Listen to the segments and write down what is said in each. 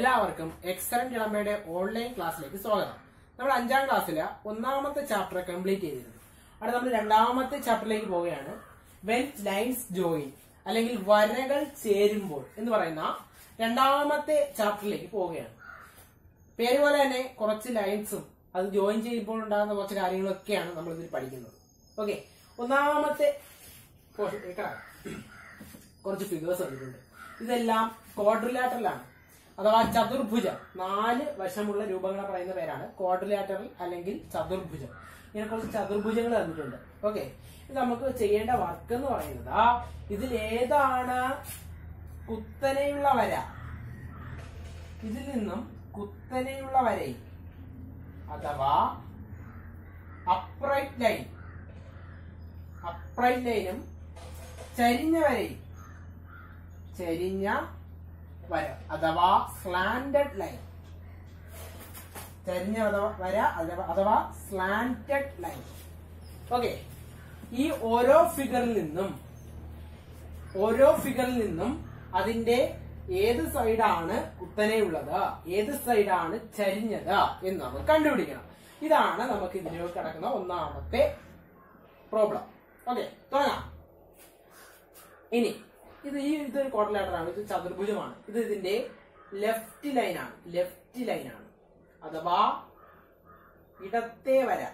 എല്ലാവർക്കും excellent ഇളമയുടെ online ക്ലാസ്സിലേക്ക് സ്വാഗതം നമ്മൾ അഞ്ചാം ക്ലാസ്സില് ഒന്നാമത്തെ ചാപ്റ്റർ കംപ്ലീറ്റ് ചെയ്തിരുന്നു അവിടെ നമ്മൾ രണ്ടാമത്തെ ചാപ്റ്ററിലേക്ക് പോവുകയാണ് വെൻ ലൈൻസ് ജോയിൻ അല്ലെങ്കിൽ വരകൾ ചേരുമ്പോൾ എന്ന് പറയുന്ന രണ്ടാമത്തെ ചാപ്റ്ററിലേക്ക് പോവുകയാണ് പേര് പോലെ തന്നെ കുറച്ച് ലൈൻസും അത് ജോയിൻ ചെയ്യുമ്പോൾ ഉണ്ടാകുന്ന കുറച്ച് കാര്യങ്ങളൊക്കെയാണ് നമ്മൾ ഇതിൽ പഠിക്കുന്നത് ഓക്കെ ഒന്നാമത്തെ portion ലേക്ക് കടക്കാം. കുറച്ച് ഫിഗേഴ്സ് തന്നിട്ടുണ്ട് ഇതെല്ലാം ക്വാഡ്രിലാറ്ററലാണ് അഥവാ ചതുർഭുജം നാല് വശമുള്ള രൂപങ്ങളെ പറയുന്ന പേരാണ് ക്വാഡ്രിലാറ്ററൽ അല്ലെങ്കിൽ ചതുർഭുജം ഇങ്ങനെ കുറച്ച് ചതുർഭുജങ്ങൾ തന്നിട്ടുണ്ട് ഓക്കെ ഇത് നമുക്ക് ചെയ്യേണ്ട വർക്ക് എന്ന് പറയുന്നത് ഇതിൽ ഏതാണ് കുത്തനെയുള്ള വര ഇതിൽ നിന്നും കുത്തനെയുള്ള വരയിൽ അഥവാ അപ്രൈറ്റ് ലൈൻ അപ്രൈറ്റ് ലൈനും ചരിഞ്ഞ വരയും ചരിഞ്ഞ വര അഥവാ സ്ലാൻഡഡ് ലൈൻ ചരിഞ്ഞ അഥവാ- വര അഥവാ- അഥവാ സ്ലാൻഡഡ് ലൈൻ ഓക്കെ ഈ ഓരോ ഫിഗറിൽ നിന്നും ഓരോ ഫിഗറിൽ നിന്നും അതിന്റെ ഏത് സൈഡാണ് കുത്തനെയുള്ളത് ഏത് സൈഡാണ് ചരിഞ്ഞത് എന്ന് നമുക്ക് കണ്ടുപിടിക്കണം ഇതാണ് നമുക്ക് ഇതിലേക്ക് കിടക്കുന്ന ഒന്നാമത്തെ പ്രോബ്ലം ഓക്കെ തുടങ്ങാം ഇനി ഇത് ഈ ഇതൊരു ക്വാഡ്രിലേറ്റർ ആണ് ഇത് ചതുർഭുജമാണ് ഇത് ഇതിന്റെ ലെഫ്റ്റ് ലൈനാണ് ലെഫ്റ്റ് ലൈനാണ് അഥവാ ഇടത്തെ വര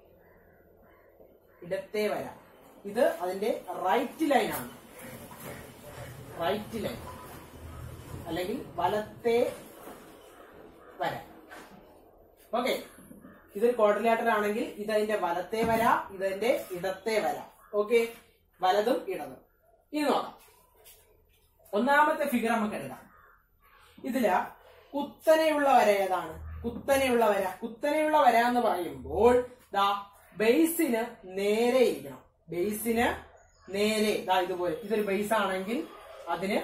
ഇടത്തെ വര ഇത് അതിന്റെ റൈറ്റ് ലൈനാണ് റൈറ്റ് ലൈൻ അല്ലെങ്കിൽ വലത്തെ വര ഓക്കെ ഇത് ക്വാഡ്രിലേറ്റർ ആണെങ്കിൽ ഇതതിന്റെ വലത്തെ വര ഇതതിന്റെ ഇടത്തെ വര ഓക്കെ വലതും ഇടതും ഇനി നോക്കാം ഒന്നാമത്തെ ഫിഗർ നമുക്ക് എടുക്കാം ഇതില് കുത്തനെയുള്ള വര ഏതാണ് കുത്തനെയുള്ള വര കുത്തനെയുള്ള വര എന്ന് പറയുമ്പോൾ ദാ ബേസിന് നേരെ ഇരിക്കണം ബേസിന് നേരെ ദാ ഇതുപോലെ ഇതൊരു ബേസ് ആണെങ്കിൽ അതിന്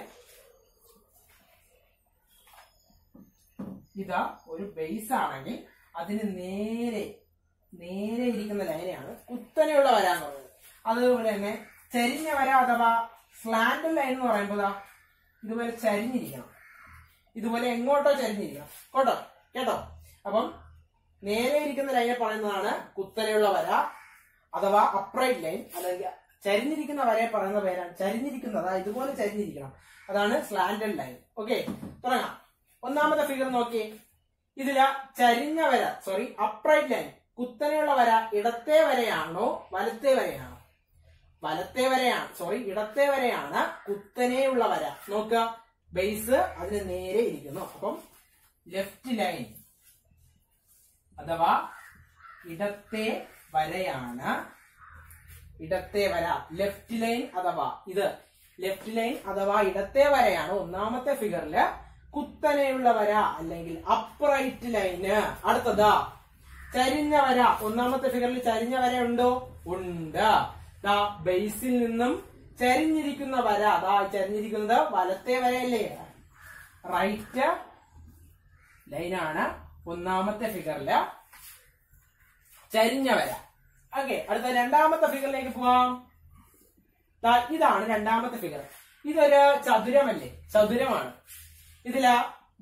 ഇതാ ഒരു ബേസ് ആണെങ്കിൽ അതിന് നേരെ നേരെ ഇരിക്കുന്ന ലൈനെയാണ് കുത്തനെയുള്ള വര എന്ന് പറയുന്നത് അതുപോലെ തന്നെ ചരിഞ്ഞ വര അഥവാ സ്ലാൻഡ് ലൈൻ എന്ന് പറയുമ്പോൾ ദാ ഇതുപോലെ ചരിഞ്ഞിരിക്കണം ഇതുപോലെ എങ്ങോട്ടോ ചരിഞ്ഞിരിക്കണം കേട്ടോ കേട്ടോ അപ്പം നേരെ ഇരിക്കുന്ന ലൈനെ പറയുന്നതാണ് കുത്തനെയുള്ള വര അഥവാ അപ്രൈറ്റ് ലൈൻ അല്ലെങ്കിൽ ചരിഞ്ഞിരിക്കുന്ന വരയെ പറയുന്ന പേരാണ് ചരിഞ്ഞിരിക്കുന്നത് അതായത് ഇതുപോലെ ചരിഞ്ഞിരിക്കണം അതാണ് സ്ലാൻഡഡ് ലൈൻ ഓക്കെ തുടങ്ങാം ഒന്നാമത്തെ ഫിഗർ നോക്കിയേ ഇതില് ചരിഞ്ഞ വര സോറി അപ്രൈറ്റ് ലൈൻ കുത്തനെയുള്ള വര ഇടത്തെ വരയാണോ വലത്തെ വരയാണോ വലത്തെ വരയാണ് സോറി ഇടത്തെ വരയാണ് കുത്തനെയുള്ള വര നോക്കുക ബേസ് അതിന് നേരെ ഇരിക്കുന്നു അപ്പം ലെഫ്റ്റ് ലൈൻ അഥവാ ഇടത്തെ വരയാണ് ഇടത്തെ വര ലെഫ്റ്റ് ലൈൻ അഥവാ ഇത് ലെഫ്റ്റ് ലൈൻ അഥവാ ഇടത്തെ വരയാണ് ഒന്നാമത്തെ ഫിഗറില് കുത്തനെയുള്ള വര അല്ലെങ്കിൽ അപ്രൈറ്റ് ലൈന് അടുത്തതാ ചരിഞ്ഞ വര ഒന്നാമത്തെ ഫിഗറിൽ ചരിഞ്ഞ വര ഉണ്ടോ ഉണ്ട് ദാ ബേസിൽ നിന്നും ചരിഞ്ഞിരിക്കുന്ന വര അതാ ചരിഞ്ഞിരിക്കുന്നത് വലത്തെ വരയല്ലേ റൈറ്റ് ലൈനാണ് ഒന്നാമത്തെ ഫിഗറില് ചരിഞ്ഞ വര ഓക്കെ അടുത്ത രണ്ടാമത്തെ ഫിഗറിലേക്ക് പോവാം ദാ ഇതാണ് രണ്ടാമത്തെ ഫിഗർ ഇതൊരു ചതുരമല്ലേ ചതുരമാണ് ഇതില്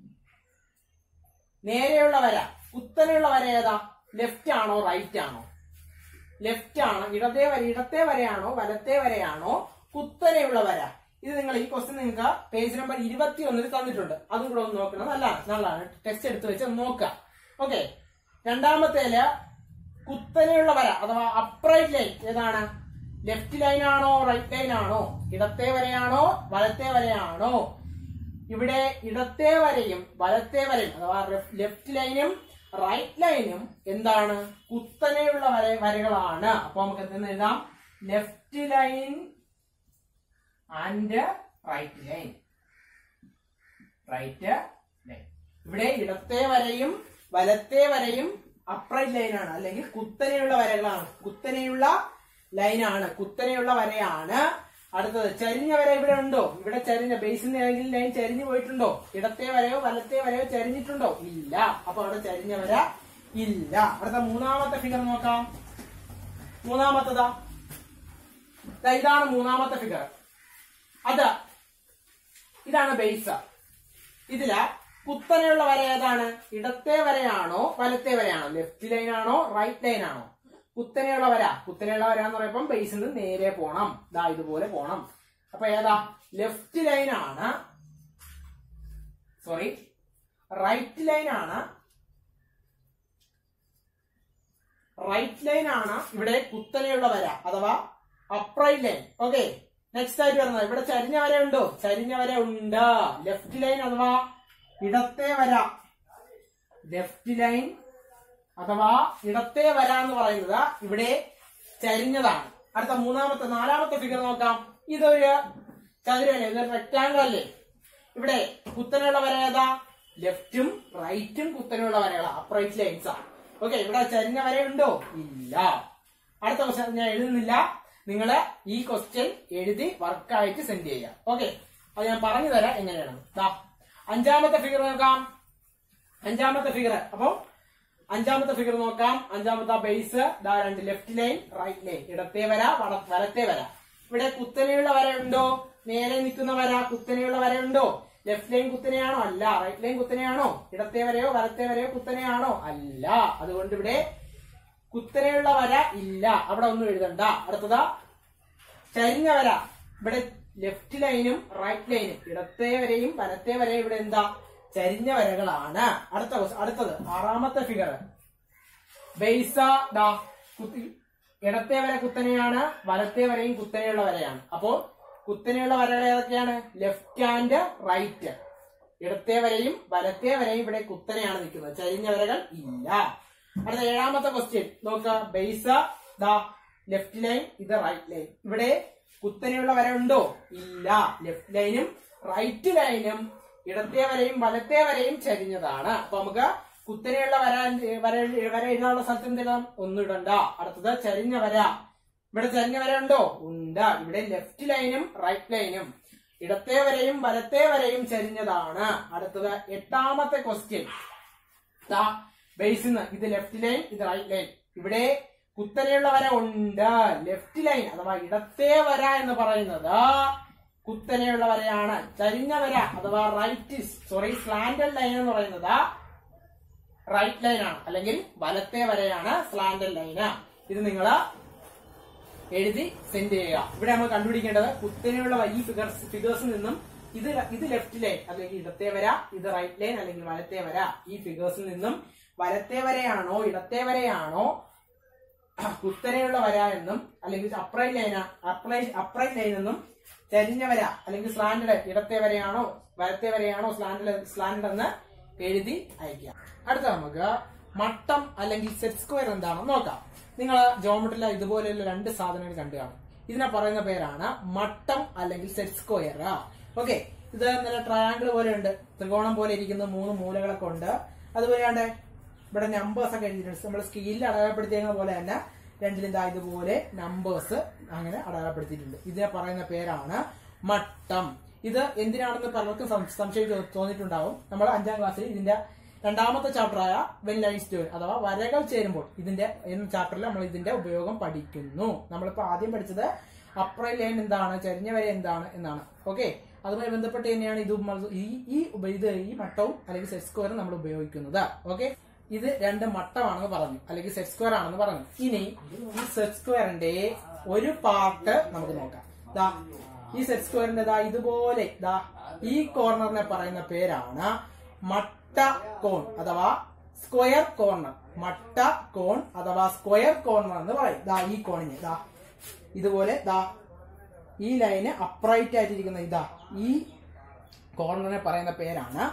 നേരെയുള്ള വര കുത്തനെയുള്ള വര ഏതാ ലെഫ്റ്റ് ആണോ റൈറ്റ് ആണോ ലെഫ്റ്റ് ആണ് ഇടത്തെ വര ഇടത്തെ വരയാണോ വലത്തെ വരയാണോ കുത്തനെയുള്ള വര ഇത് നിങ്ങൾ ഈ ക്വസ്റ്റ്യൻ നിങ്ങൾക്ക് പേജ് നമ്പർ ഇരുപത്തി ഒന്നിൽ തന്നിട്ടുണ്ട് അതും കൂടെ ഒന്ന് നോക്കണം നല്ലതാണ് നല്ലതാണ് ടെക്സ്റ്റ് എടുത്ത് വെച്ച് ഒന്ന് നോക്കുക ഓക്കെ രണ്ടാമത്തേല് കുത്തനെയുള്ള വര അഥവാ അപ്രൈറ്റ് ലൈൻ ഏതാണ് ലെഫ്റ്റ് ലൈൻ ആണോ റൈറ്റ് ലൈൻ ആണോ ഇടത്തെ വരയാണോ വലത്തെ വരയാണോ ഇവിടെ ഇടത്തെ വരയും വലത്തെ വരയും അഥവാ ലെഫ്റ്റ് ലൈനും റൈറ്റ് ലൈനും എന്താണ് കുത്തനെയുള്ള വര വരകളാണ് അപ്പൊ നമുക്ക് എന്തെന്ന് എഴുതാം left line and right line right line ഇവിടെ ഇടത്തെ വരയും വലത്തെ വരയും അപ്രൈറ്റ് ലൈനാണ് അല്ലെങ്കിൽ കുത്തനെയുള്ള വരകളാണ് കുത്തനെയുള്ള ലൈനാണ് കുത്തനെയുള്ള വരയാണ് അടുത്തത് ചരിഞ്ഞ വര ഇവിടെ ഉണ്ടോ ഇവിടെ ചരിഞ്ഞ ബേസിന് ഏതെങ്കിലും ലൈൻ ചരിഞ്ഞു പോയിട്ടുണ്ടോ ഇടത്തെ വരയോ വലത്തെ വരയോ ചരിഞ്ഞിട്ടുണ്ടോ ഇല്ല അപ്പൊ അവിടെ ചരിഞ്ഞ വര ഇല്ല അടുത്ത മൂന്നാമത്തെ ഫിഗർ നോക്കാം മൂന്നാമത്തതാ ദാ ഇതാണ് മൂന്നാമത്തെ ഫിഗർ അത് ഇതാണ് ബേസ് ഇതില് കുത്തനെയുള്ള വര ഏതാണ് ഇടത്തെ വരയാണോ വലത്തെ വരയാണോ ലെഫ്റ്റ് ലൈൻ ആണോ റൈറ്റ് ലൈൻ ആണോ കുത്തനെയുള്ള വര കുത്തനെയുള്ള വര എന്ന് പറയുമ്പോൾ ബേസിൽ നിന്ന് നേരെ പോണം ദാ ഇതുപോലെ പോണം അപ്പൊ ഏതാ ലെഫ്റ്റ് ലൈൻ ആണ് സോറി റൈറ്റ് ലൈൻ ആണ് റൈറ്റ് ലൈൻ ആണ് ഇവിടെ കുത്തനെയുള്ള വര അഥവാ അപ്രൈറ്റ് ലൈൻ ഓക്കെ നെക്സ്റ്റ് ആയിട്ട് വരുന്നത് ഇവിടെ ചരിഞ്ഞ വര ഉണ്ടോ ചരിഞ്ഞ വര ഉണ്ട് ലെഫ്റ്റ് ലൈൻ അഥവാ ഇടത്തെ വര ലെഫ്റ്റ് ലൈൻ അഥവാ ഇടത്തെ വര എന്ന് പറയുന്നത് ഇവിടെ ചരിഞ്ഞതാണ് അടുത്ത മൂന്നാമത്തെ നാലാമത്തെ ഫിഗർ നോക്കാം ഇതൊരു ചതുരല്ലേ ഇതൊരു റെക്ടാങ്കിൾ അല്ലേ ഇവിടെ കുത്തനെയുള്ള വര ഏതാ ലെഫ്റ്റും റൈറ്റും കുത്തനെയുള്ള വരകളാ അപ്രൈറ്റ് ലൈൻസ് ആണ് ഓക്കെ ഇവിടെ ചരിഞ്ഞ വരയുണ്ടോ ഇല്ല അടുത്ത ക്വസ്റ്റ്യൻ ഞാൻ എഴുതുന്നില്ല നിങ്ങൾ ഈ ക്വസ്റ്റ്യൻ എഴുതി വർക്കായിട്ട് സെൻഡ് ചെയ്യുക ഓക്കെ അത് ഞാൻ പറഞ്ഞു തരാം എങ്ങനെയാണ് ദാ അഞ്ചാമത്തെ ഫിഗർ നോക്കാം അഞ്ചാമത്തെ ഫിഗർ അപ്പൊ അഞ്ചാമത്തെ ഫിഗർ നോക്കാം അഞ്ചാമത്തെ ബേസ് ദാ രണ്ട് ലെഫ്റ്റ് ലൈൻ റൈറ്റ് ലൈൻ ഇടത്തെ വര വട- വലത്തെ വര ഇവിടെ കുത്തനെയുള്ള വര ഉണ്ടോ നേരെ നിൽക്കുന്ന വര കുത്തനെയുള്ള വര ഉണ്ടോ ലെഫ്റ്റ് ലൈൻ കുത്തനെയാണോ അല്ല റൈറ്റ് ലൈൻ കുത്തനെയാണോ ഇടത്തെ വരയോ വലത്തെ വരയോ കുത്തനെയാണോ അല്ല അതുകൊണ്ട് ഇവിടെ കുത്തനെയുള്ള വര ഇല്ല അവിടെ ഒന്നും എഴുതണ്ട അടുത്തതാ ചരിഞ്ഞ വര ഇവിടെ ലെഫ്റ്റ് ലൈനും റൈറ്റ് ലൈനും ഇടത്തെ വരയും വലത്തെ വരയും ഇവിടെ എന്താ ചരിഞ്ഞ വരകളാണ് അടുത്ത ക്വസ്റ്റ്യൻ അടുത്തത് ആറാമത്തെ ഫിഗർ ബേസ ദാ കുത്തി ഇടത്തെ വര കുത്തനെയാണ് വലത്തെ വരയും കുത്തനെയുള്ള വരയാണ് അപ്പോ കുത്തനെയുള്ള വരകൾ ഏതൊക്കെയാണ് ലെഫ്റ്റ് ആൻഡ് റൈറ്റ് ഇടത്തെ വരയും വലത്തെ വരയും ഇവിടെ കുത്തനെയാണ് നിൽക്കുന്നത് ചരിഞ്ഞ വരകൾ ഇല്ല അടുത്ത ഏഴാമത്തെ ക്വസ്റ്റ്യൻ നോക്ക ബേസ ദാ ലെഫ്റ്റ് ലൈൻ ഇത് റൈറ്റ് ലൈൻ ഇവിടെ കുത്തനെയുള്ള വര ഉണ്ടോ ഇല്ല ലെഫ്റ്റ് ലൈനും റൈറ്റ് ലൈനും ഇടത്തെ വരയും വലത്തെ വരയും ചരിഞ്ഞതാണ് അപ്പൊ നമുക്ക് കുത്തനെയുള്ള വര വര വര എഴുതാനുള്ള സ്ഥലത്ത് എന്തിടാം ഒന്നും ഇടണ്ട അടുത്തത് ചരിഞ്ഞ വര ഇവിടെ ചരിഞ്ഞ വര ഉണ്ടോ ഉണ്ട് ഇവിടെ ലെഫ്റ്റ് ലൈനും റൈറ്റ് ലൈനും ഇടത്തെ വരയും വലത്തെ വരയും ചരിഞ്ഞതാണ് അടുത്തത് എട്ടാമത്തെ ക്വസ്റ്റ്യൻ ദാ ബേസിൽ നിന്ന് ഇത് ലെഫ്റ്റ് ലൈൻ ഇത് റൈറ്റ് ലൈൻ ഇവിടെ കുത്തനെയുള്ള വര ഉണ്ട് ലെഫ്റ്റ് ലൈൻ അഥവാ ഇടത്തെ വര എന്ന് പറയുന്നത് കുത്തനെയുള്ള വരയാണ് ചരിഞ്ഞ വര അഥവാ റൈറ്റ് സോറി സ്ലാൻഡഡ് ലൈൻ എന്ന് പറയുന്നത് റൈറ്റ് ലൈൻ ആണ് അല്ലെങ്കിൽ വലത്തെ വരയാണ് സ്ലാൻഡഡ് ലൈന് ഇത് നിങ്ങൾ എഴുതി സെൻഡ് ചെയ്യുക ഇവിടെ നമ്മൾ കണ്ടുപിടിക്കേണ്ടത് കുത്തനെയുള്ള ഈ ഫിഗർസ് ഫിഗേഴ്സിൽ നിന്നും ഇത് ല- ഇത് ലെഫ്റ്റ് ലൈൻ അല്ലെങ്കിൽ ഇടത്തെ വര ഇത് റൈറ്റ് ലൈൻ അല്ലെങ്കിൽ വലത്തെ വര ഈ ഫിഗേഴ്സിൽ നിന്നും വലത്തെ വരയാണോ ഇടത്തെ വരയാണോ കുത്തനെയുള്ള വര എന്നും അല്ലെങ്കിൽ upright line upright upright line എന്നും ചരിഞ്ഞ വര അല്ലെങ്കിൽ സ്ലാൻഡഡ് ഇടത്തെ വരയാണോ വലത്തെ വരയാണോ സ്ലാൻഡഡ് സ്ലാൻഡഡ് എന്ന് എഴുതി അയക്കാം അടുത്ത നമുക്ക് മട്ടം അല്ലെങ്കിൽ സെറ്റ് സ്ക്വയർ എന്താണെന്ന് നോക്കാം നിങ്ങൾ ജോമെട്രിയിലെ ഇതുപോലെയുള്ള രണ്ട് സാധനങ്ങൾ കണ്ടു കാണും ഇതിനെ പറയുന്ന പേരാണ് മട്ടം അല്ലെങ്കിൽ സെറ്റ് സ്ക്വയർ ഓക്കെ ഇത് നല്ല ട്രയാങ്കിൾ പോലെ ഉണ്ട് ത്രികോണം പോലെ ഇരിക്കുന്ന മൂന്ന് മൂലകളൊക്കെ ഉണ്ട് അതുപോലെ ആണ്ട് ഇവിടെ നമ്പേഴ്സ് ഒക്കെ എഴുതിയിട്ടുണ്ട് നമ്മൾ സ്കെയിലിൽ അടയാളപ്പെടുത്തിയ പോലെ തന്നെ രണ്ടിലും ദാ ഇതുപോലെ നമ്പേഴ്സ് അങ്ങനെ അടയാളപ്പെടുത്തിയിട്ടുണ്ട് ഇതിനെ പറയുന്ന പേരാണ് മട്ടം ഇത് എന്തിനാണെന്ന് പലർക്കും സം- സംശയം തോ- തോന്നിയിട്ടുണ്ടാവും നമ്മൾ അഞ്ചാം ക്ലാസ്സിൽ ഇതിന്റെ രണ്ടാമത്തെ ചാപ്റ്ററായ വെൻ ലൈൻസ് ടു അഥവാ വരകൾ ചേരുമ്പോൾ ഇതിന്റെ എന്ന ചാപ്റ്ററിൽ നമ്മൾ ഇതിന്റെ ഉപയോഗം പഠിക്കുന്നു നമ്മളിപ്പോ ആദ്യം പഠിച്ചത് അപ്രൈ ലൈൻ എന്താണ് ചരിഞ്ഞ വര എന്താണ് എന്നാണ് ഓക്കെ അതുമായി ബന്ധപ്പെട്ട് തന്നെയാണ് ഇത് നമ്മൾ- ഈ ഈ ഉപ- ഇത് ഈ മട്ടവും അല്ലെങ്കിൽ സെറ്റ് സ്ക്വയറും നമ്മൾ ഉപയോഗിക്കുന്നത് ഓക്കെ ഇത് രണ്ട് മട്ടമാണെന്ന് പറഞ്ഞു അല്ലെങ്കിൽ സെറ്റ് സ്ക്വയർ ആണെന്ന് പറഞ്ഞു ഇനി ഈ സെറ്റ് സ്ക്വയറിന്റെ ഒരു പാർട്ട് നമുക്ക് നോക്കാം ദാ ഈ സെറ്റ് സ്ക്വയറിന്റെ ദാ ഇതുപോലെ ദാ ഈ കോർണറിനെ പറയുന്ന പേരാണ് മട്ട കോൺ അഥവാ സ്ക്വയർ കോർണർ മട്ട കോൺ അഥവാ സ്ക്വയർ കോർണർ എന്ന് പറയും ദാ ഈ കോണിന് ദാ ഇതുപോലെ ദാ ഈ ലൈന് അപ്രൈറ്റ് ആയിട്ടിരിക്കുന്ന ഇതാ ഈ കോർണറിനെ പറയുന്ന പേരാണ്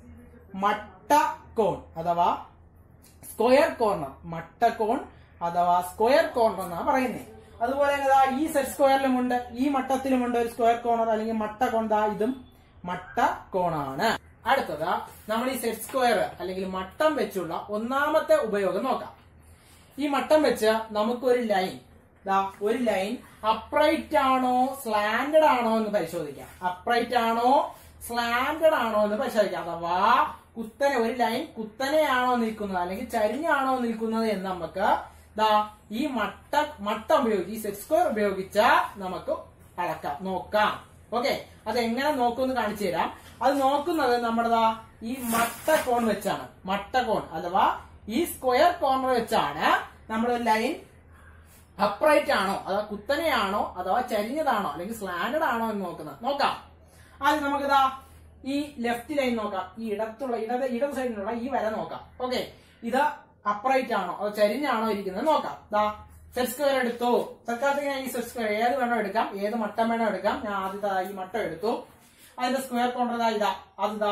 മട്ട കോൺ അഥവാ സ്ക്വയർ കോർണർ മട്ട കോൺ അഥവാ സ്ക്വയർ കോർണർ എന്നാണ് പറയുന്നത് അതുപോലെ തന്നെ ദാ ഈ സെറ്റ് സ്ക്വയറിലുമുണ്ട് ഈ മട്ടത്തിലുമുണ്ട് ഒരു സ്ക്വയർ കോർണർ അല്ലെങ്കിൽ മട്ട കോൺ ദാ ഇതും മട്ട കോണാണ് അടുത്തത് നമ്മൾ ഈ സെറ്റ് സ്ക്വയർ അല്ലെങ്കിൽ മട്ടം വെച്ചുള്ള ഒന്നാമത്തെ ഉപയോഗം നോക്കാം ഈ മട്ടം വെച്ച് നമുക്കൊരു ലൈൻ ദാ ഒരു ലൈൻ അപ്രൈറ്റ് ആണോ സ്ലാൻഡഡ് ആണോ എന്ന് പരിശോധിക്കാം അപ്രൈറ്റ് ആണോ സ്ലാൻഡഡ് ആണോ എന്ന് പരിശോധിക്കാം അഥവാ കുത്തനെ ഒരു ലൈൻ കുത്തനെയാണോ നിൽക്കുന്നത് അല്ലെങ്കിൽ ചരിഞ്ഞാണോ നിൽക്കുന്നത് എന്ന് നമുക്ക് ദാ ഈ മട്ട മട്ടം ഉപയോഗിച്ച് ഈ സെറ്റ് സ്ക്വയർ ഉപയോഗിച്ച നമുക്ക് അളക്കാം നോക്കാം ഓക്കെ അത് എങ്ങനെ നോക്കുമെന്ന് കാണിച്ചു തരാം അത് നോക്കുന്നത് നമ്മുടെ ദാ ഈ മട്ട കോൺ വെച്ചാണ് മട്ട കോൺ അഥവാ ഈ സ്ക്വയർ കോർണർ വെച്ചാണ് നമ്മൾ ലൈൻ അപ്രൈറ്റ് ആണോ അഥവാ കുത്തനെയാണോ അഥവാ ചരിഞ്ഞതാണോ അല്ലെങ്കിൽ സ്ലാൻഡഡ് ആണോ എന്ന് നോക്കുന്നത് നോക്കാം ആദ്യം നമുക്കിതാ ഈ ലെഫ്റ്റ് ലൈൻ നോക്കാം ഈ ഇടത്തുള്ള ഇടത് ഇടത് സൈഡിലുള്ള ഈ വര നോക്കാം ഓക്കെ ഇത് അപ്രൈറ്റ് ആണോ അതോ ചരിഞ്ഞാണോ ഇരിക്കുന്നത് നോക്കാം ദാ സെറ്റ് സ്ക്വയർ എടുത്തു തൽക്കാലത്തേക്ക് ഞാൻ ഈ സെറ്റ് സ്ക്വയർ ഏത് വേണോ എടുക്കാം ഏത് മട്ടം വേണോ എടുക്കാം ഞാൻ ആദ്യത്തെ ഈ മട്ടം എടുത്തു അതിന്റെ സ്ക്വയർ കോണ്ടർ ഇതാ അതിതാ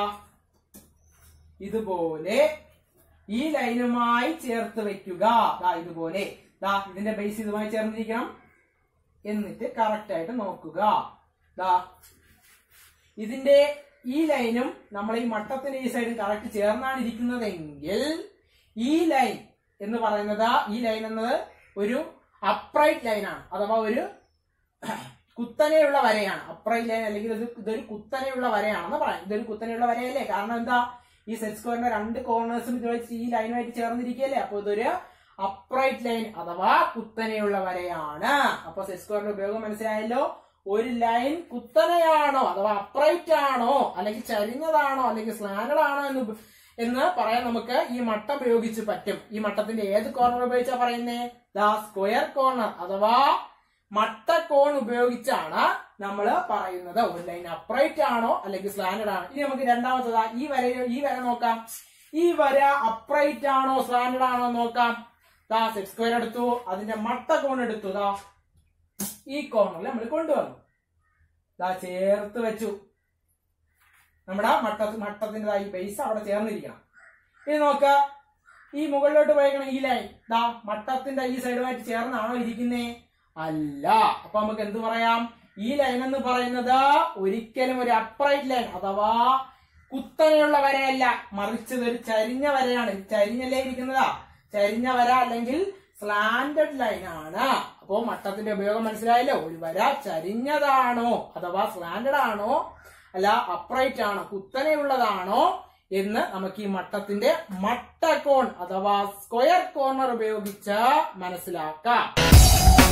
ഇതുപോലെ ഈ ലൈനുമായി ചേർത്ത് വെക്കുക ദാ ഇതുപോലെ ദാ ഇതിന്റെ ബേസ് ഇതുമായി ചേർന്നിരിക്കണം എന്നിട്ട് കറക്റ്റ് ആയിട്ട് നോക്കുക ദാ ഇതിന്റെ ഈ ലൈനും നമ്മൾ ഈ മട്ടത്തിന്റെ ഈ സൈഡും കറക്റ്റ് ചേർന്നാണ് ഇരിക്കുന്നതെങ്കിൽ ഈ ലൈൻ എന്ന് പറയുന്നത് ഈ ലൈൻ എന്നത് ഒരു അപ്രൈറ്റ് ലൈനാണ് അഥവാ ഒരു കുത്തനെയുള്ള വരയാണ് അപ്രൈറ്റ് ലൈൻ അല്ലെങ്കിൽ ഇത് ഇതൊരു കുത്തനെയുള്ള വരയാണെന്ന് പറയാം ഇതൊരു കുത്തനെയുള്ള വരയല്ലേ കാരണം എന്താ ഈ സെറ്റ് സ്ക്വയറിന്റെ രണ്ട് കോർണേഴ്സും ഇത് വെച്ച് ഈ ലൈനുമായിട്ട് ചേർന്നിരിക്കുകയല്ലേ അപ്പൊ ഇതൊരു അപ്രൈറ്റ് ലൈൻ അഥവാ കുത്തനെയുള്ള വരയാണ് അപ്പൊ സെറ്റ് സ്ക്വയറിന്റെ ഉപയോഗം മനസ്സിലായല്ലോ ഒരു ലൈൻ കുത്തനെയാണോ അഥവാ അപ്രൈറ്റ് ആണോ അല്ലെങ്കിൽ ചരിഞ്ഞതാണോ അല്ലെങ്കിൽ സ്ലാൻഡഡ് ആണോ എന്ന് ഉപ- എന്ന് പറയാൻ നമുക്ക് ഈ മട്ടം ഉപയോഗിച്ച് പറ്റും ഈ മട്ടത്തിന്റെ ഏത് കോർണർ ഉപയോഗിച്ചാ പറയുന്നേ ദ സ്ക്വയർ കോർണർ അഥവാ മട്ടക്കോൺ ഉപയോഗിച്ചാണ് നമ്മൾ പറയുന്നത് ഒരു ലൈൻ അപ്രൈറ്റ് ആണോ അല്ലെങ്കിൽ സ്ലാൻഡഡ് ആണോ ഇനി നമുക്ക് രണ്ടാമത്തതാ ഈ വര ഈ വര നോക്കാം ഈ വര അപ്രൈറ്റ് ആണോ സ്ലാൻഡഡ് ആണോ എന്ന് നോക്കാം ദാ സെറ്റ് സ്ക്വയർ എടുത്തു അതിന്റെ മട്ടക്കോൺ എടുത്തു ദാ ഈ കോർണറിൽ നമ്മൾ കൊണ്ടുവന്നു ദാ ചേർത്ത് വെച്ചു നമ്മുടെ മട്ട മട്ടത്തിന്റെ ഈ ബേസ് അവിടെ ചേർന്നിരിക്കണം ഇനി നോക്ക ഈ മുകളിലോട്ട് പോയേക്കണം ഈ ലൈൻ ദാ മട്ടത്തിന്റെ ഈ സൈഡുമായിട്ട് ചേർന്നാണോ ഇരിക്കുന്നേ അല്ല അപ്പൊ നമുക്ക് എന്ത് പറയാം ഈ ലൈൻ എന്ന് പറയുന്നത് ഒരിക്കലും ഒരു അപ്രൈറ്റ് ലൈൻ അഥവാ കുത്തനെയുള്ള വരയല്ല മറിച്ച് ഇത് ഒരു ചരിഞ്ഞ വരയാണ് ചരിഞ്ഞല്ലേ ഇരിക്കുന്നതാ ചരിഞ്ഞ വര അല്ലെങ്കിൽ സ്ലാൻഡഡ് ലൈൻ ആണ് അപ്പോ മട്ടത്തിന്റെ ഉപയോഗം മനസ്സിലായല്ലോ ഒരു വര ചരിഞ്ഞതാണോ അഥവാ സ്ലാൻഡഡ് ആണോ അല്ല അപ്രൈറ്റ് ആണോ കുത്തനെയുള്ളതാണോ എന്ന് നമുക്ക് ഈ മട്ടത്തിന്റെ മട്ടക്കോൺ അഥവാ സ്ക്വയർ കോർണർ ഉപയോഗിച്ച് മനസ്സിലാക്കാം